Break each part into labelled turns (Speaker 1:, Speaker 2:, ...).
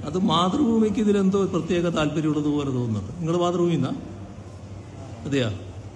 Speaker 1: അത് മാതൃഭൂമിക്ക് ഇതിലെന്തോ പ്രത്യേക താല്പര്യമുള്ളതുപോലെ തോന്നുന്നുണ്ട് നിങ്ങൾ മാതൃഭൂമി എന്നാ അതെയാ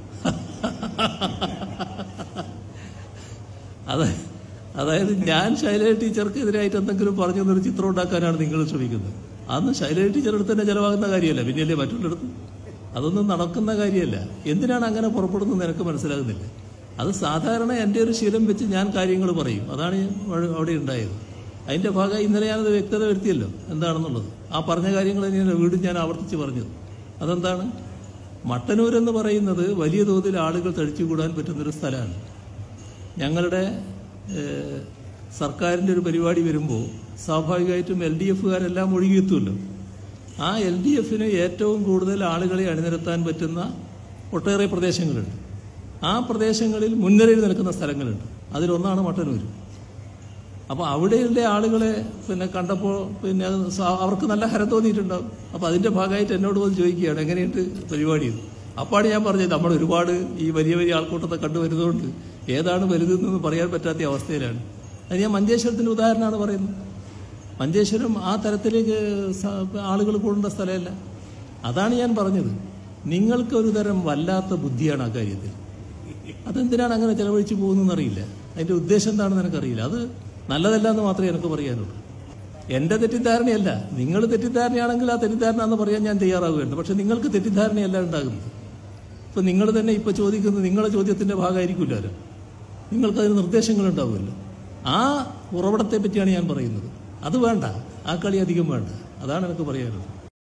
Speaker 1: അതെ അതായത് ഞാൻ ശൈലജ ടീച്ചർക്ക് എതിരായിട്ട് എന്തെങ്കിലും പറഞ്ഞു എന്നൊരു ചിത്രം ഉണ്ടാക്കാനാണ് നിങ്ങൾ ശ്രമിക്കുന്നത് അന്ന് ശൈലജ ടീച്ചർ അടുത്ത് തന്നെ ചെലവാകുന്ന കാര്യമല്ല പിന്നെയല്ലേ മറ്റുള്ളിടത്ത് അതൊന്നും നടക്കുന്ന കാര്യമല്ല എന്തിനാണ് അങ്ങനെ പുറപ്പെടുന്നത് എനിക്ക് മനസ്സിലാകുന്നില്ല അത് സാധാരണ എൻ്റെ ഒരു ശീലം വെച്ച് ഞാൻ കാര്യങ്ങൾ പറയും അതാണ് ഞാൻ അവിടെ- അവിടെ ഉണ്ടായത് അതിൻ്റെ ഭാഗമായി ഇന്നലെ ഞാനത് വ്യക്തത വരുത്തിയല്ലോ എന്താണെന്നുള്ളത് ആ പറഞ്ഞ കാര്യങ്ങൾ തന്നെയാണ് വീണ്ടും ഞാൻ ആവർത്തിച്ച് പറഞ്ഞത് അതെന്താണ് മട്ടന്നൂർ എന്ന് പറയുന്നത് വലിയ തോതിൽ ആളുകൾ തടിച്ചുകൂടാൻ പറ്റുന്നൊരു സ്ഥലമാണ് ഞങ്ങളുടെ ഏഹ്, സർക്കാരിൻ്റെ ഒരു പരിപാടി വരുമ്പോൾ സ്വാഭാവികമായിട്ടും എൽ ഡി എഫുകാരെല്ലാം ഒഴുകിയെത്തുമല്ലോ ആ എൽ ഡി എഫിന് ഏറ്റവും കൂടുതൽ ആളുകളെ അണിനിരത്താൻ പറ്റുന്ന ഒട്ടേറെ പ്രദേശങ്ങളുണ്ട് ആ പ്രദേശങ്ങളിൽ മുൻനിരയിൽ നിൽക്കുന്ന സ്ഥലങ്ങളുണ്ട് അതിലൊന്നാണ് മട്ടന്നൂർ അപ്പോൾ അവിടെയുള്ള ആളുകളെ പിന്നെ കണ്ടപ്പോൾ പിന്നെ അത് സ- അവർക്ക് നല്ല ഹരം തോന്നിയിട്ടുണ്ടാവും അപ്പോൾ അതിൻ്റെ ഭാഗമായിട്ട് എന്നോട് വന്ന് ചോദിക്കുകയാണ് എങ്ങനെയുണ്ട് പരിപാടി എന്ന്. അപ്പാണ് ഞാൻ പറഞ്ഞത് നമ്മൾ ഒരുപാട് ഈ വലിയ വലിയ ആൾക്കൂട്ടത്തെ കണ്ടുവരുന്നതുകൊണ്ട് ഏതാണ് വലുതെന്ന് പറയാൻ പറ്റാത്ത അവസ്ഥയിലാണ് അത് ഞാൻ മഞ്ചേശ്വരത്തിൻ്റെ ഉദാഹരണമാണ് പറയുന്നത് മഞ്ചേശ്വരം ആ തരത്തിലേക്ക് സ- ആളുകൾ കൂടേണ്ട സ്ഥലമല്ല അതാണ് ഞാൻ പറഞ്ഞത് നിങ്ങൾക്ക് ഒരു തരം വല്ലാത്ത ബുദ്ധിയാണ് ആ കാര്യത്തിൽ അതെന്തിനാണ് അങ്ങനെ ചെലവഴിച്ചു പോകുന്നതെന്ന് അറിയില്ല അതിന്റെ ഉദ്ദേശം എന്താണെന്ന് എനിക്കറിയില്ല അത് നല്ലതല്ല എന്ന് മാത്രമേ എനിക്ക് പറയാനുള്ളൂ എന്റെ തെറ്റിദ്ധാരണയല്ല നിങ്ങൾ തെറ്റിദ്ധാരണയാണെങ്കിൽ ആ തെറ്റിദ്ധാരണ എന്ന് പറയാൻ ഞാൻ തയ്യാറാവുകയാണ് പക്ഷെ നിങ്ങൾക്ക് തെറ്റിദ്ധാരണയല്ല ഉണ്ടാകുന്നത് ഇപ്പൊ നിങ്ങൾ തന്നെ ഇപ്പൊ ചോദിക്കുന്നത് നിങ്ങളുടെ ചോദ്യത്തിന്റെ ഭാഗമായിരിക്കില്ലല്ലോ നിങ്ങൾക്ക് അതിന് നിർദ്ദേശങ്ങൾ ഉണ്ടാവുമല്ലോ ആ ഉറവിടത്തെ പറ്റിയാണ് ഞാൻ പറയുന്നത് അത് വേണ്ട ആ കളി അധികം വേണ്ട അതാണ് എനിക്ക് പറയാനുള്ളത്